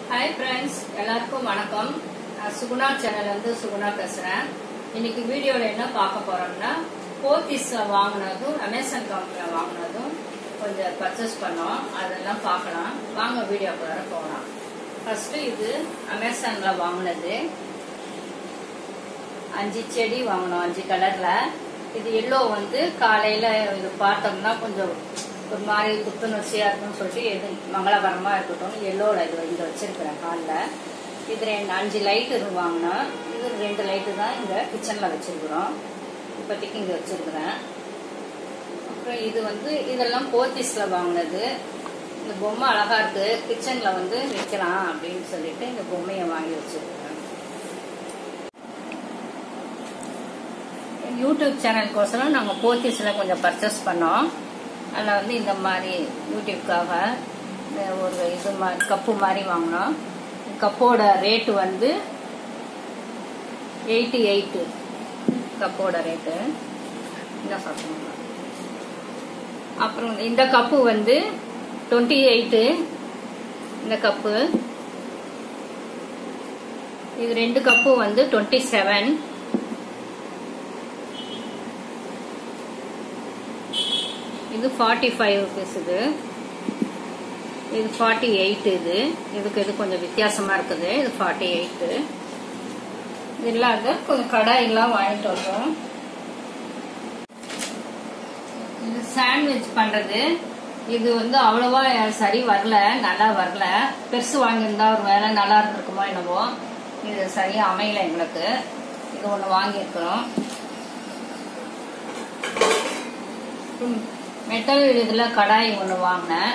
hi friends எல்லாருக்கும் வணக்கம் நான் சுகுணா சேனல்ல இருந்து சுகுணா பேசுறேன் இன்னைக்கு வீடியோல என்ன பார்க்க போறோம்னா போத்தீஸ்ல வாங்கினதும் அமேசான் கம்பெனில வாங்கினதும் கொஞ்சம் பர்ச்சேஸ் பண்ணோம் அதெல்லாம் பார்க்கலாம் வாங்க வீடியோக்குள்ளார போகலாம் ஃபர்ஸ்ட் இது அமேசான்ல வாங்கினது அஞ்சு செடி வாங்கினோம் அஞ்சு கலர்ல இது எல்லோ வந்து காலையில இது பார்த்தோம்னா கொஞ்சம் ஒரு மாதிரி புத்துணர்ச்சியா இருக்கும்னு சொல்லிட்டு எது மங்களகரமா இருக்கட்டும் எல்லோல இது இங்க வச்சிருக்கிறேன் ஹாலில் இது ரெண்டு அஞ்சு லைட்டு வாங்கினோம் இது ரெண்டு லைட்டு தான் இங்க கிச்சன்ல வச்சிருக்கிறோம் இப்போதைக்கு இங்க வச்சிருக்கிறேன் அப்புறம் இது வந்து இதெல்லாம் போத்தீஸ்ல வாங்கினது இந்த பொம்மை அழகா இருக்கு கிச்சன்ல வந்து வைக்கலாம் அப்படின்னு சொல்லிட்டு இந்த பொம்மையை வாங்கி வச்சிருக்கிறேன் யூடியூப் சேனலுக்கோசரம் நாங்கள் போத்தீஸில் கொஞ்சம் பர்ச்சேஸ் பண்ணோம் அதில் வந்து இந்த மாதிரி யூடியூப்காக இந்த ஒரு இது மாதிரி கப்பு மாதிரி வாங்கினோம் கப்போட ரேட்டு வந்து எயிட்டி எயிட்டு கப்போட ரேட்டு என்ன சாப்பிடுங்க அப்புறம் இந்த கப்பு வந்து டுவெண்ட்டி எயிட்டு இந்த கப்பு இது ரெண்டு கப்பு வந்து டுவெண்ட்டி செவன் இது ஃபார்ட்டி ஃபைவ் ருபீஸ் இது இது ஃபார்ட்டி எயிட் இது இதுக்கு இது கொஞ்சம் வித்தியாசமா இருக்குது இது ஃபார்ட்டி எயிட்டு இது இல்லாத கொஞ்சம் கடாயெல்லாம் வாங்கிட்டு வந்தோம் இது சாண்ட்விச் பண்றது இது வந்து அவ்வளவா சரி வரல நல்லா வரல பெருசு வாங்கியிருந்தா ஒரு வேலை நல்லா இருந்திருக்குமோ என்னவோ இது சரியா அமையல எங்களுக்கு இது ஒன்று வாங்கியிருக்கிறோம் மெட்டல் இதில் கடாய் ஒன்று வாங்கினேன்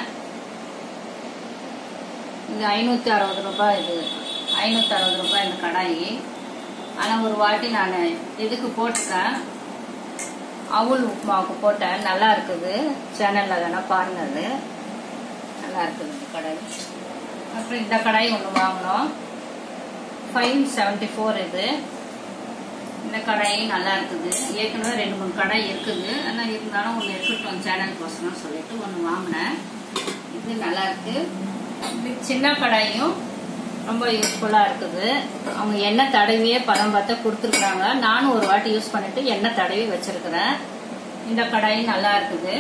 இது ஐநூற்றி அறுபது ரூபாய் இது ஐநூற்றி அறுபது ரூபாய் இந்த கடாய் ஆனால் ஒரு வாட்டி நான் இதுக்கு போட்டுட்டேன் அவுல் உப்புமாவுக்கு போட்டேன் நல்லா இருக்குது சேனலில் வேணால் பாருங்க அது நல்லா இருக்குது இந்த கடாய் அப்புறம் இந்த கடாய் ஒன்று வாங்கினோம் ஃபைவ் செவன்ட்டி ஃபோர் இது இந்த கடாயும் நல்லா இருக்குது ஏற்கனவே ரெண்டு மூணு கடாய் இருக்குது ஆனால் இருந்தாலும் ஒன்று இருக்கட்டும் சேனலுக்கோசரம் சொல்லிட்டு ஒன்று வாங்கினேன் இது நல்லா இருக்கு இது சின்ன கடாயும் ரொம்ப யூஸ்ஃபுல்லாக இருக்குது அவங்க எண்ணெய் தடவியே படம் பார்த்து கொடுத்துருக்குறாங்க நானும் ஒரு வாட்டி யூஸ் பண்ணிட்டு எண்ணெய் தடவி வச்சிருக்கிறேன் இந்த கடாயும் நல்லா இருக்குது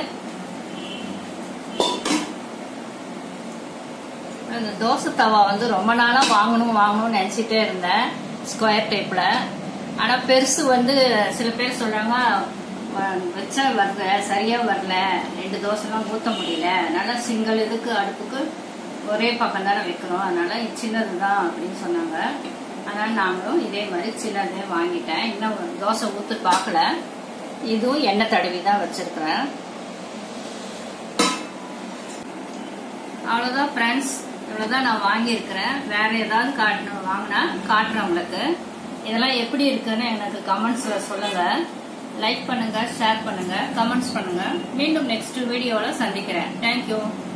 இந்த தோசை தவா வந்து ரொம்ப நாளாக வாங்கணும் வாங்கணும்னு நினச்சிட்டே இருந்தேன் ஸ்கொயர் டைப்பில் ஆனால் பெருசு வந்து சில பேர் சொல்கிறாங்க வச்சா வரல சரியாக வரல ரெண்டு தோசைலாம் ஊற்ற முடியல அதனால சிங்கிள் இதுக்கு அடுப்புக்கு ஒரே பக்கம் தானே வைக்கிறோம் அதனால சின்னது தான் அப்படின்னு சொன்னாங்க அதனால் நாங்களும் இதே மாதிரி சின்னதே வாங்கிட்டேன் இன்னும் தோசை ஊற்று பார்க்கல இதுவும் எண்ணெய் தடவி தான் வச்சிருக்கிறேன் அவ்வளோதான் ஃப்ரெண்ட்ஸ் இவ்வளோதான் நான் வாங்கியிருக்கிறேன் வேற ஏதாவது காட்டணும் வாங்கினா காட்டுறேன் உங்களுக்கு இதெல்லாம் எப்படி இருக்குன்னு எனக்கு கமெண்ட்ஸ்ல சொல்லுங்க லைக் பண்ணுங்க ஷேர் பண்ணுங்க கமெண்ட்ஸ் பண்ணுங்க மீண்டும் நெக்ஸ்ட் வீடியோவில் சந்திக்கிறேன் தேங்க்யூ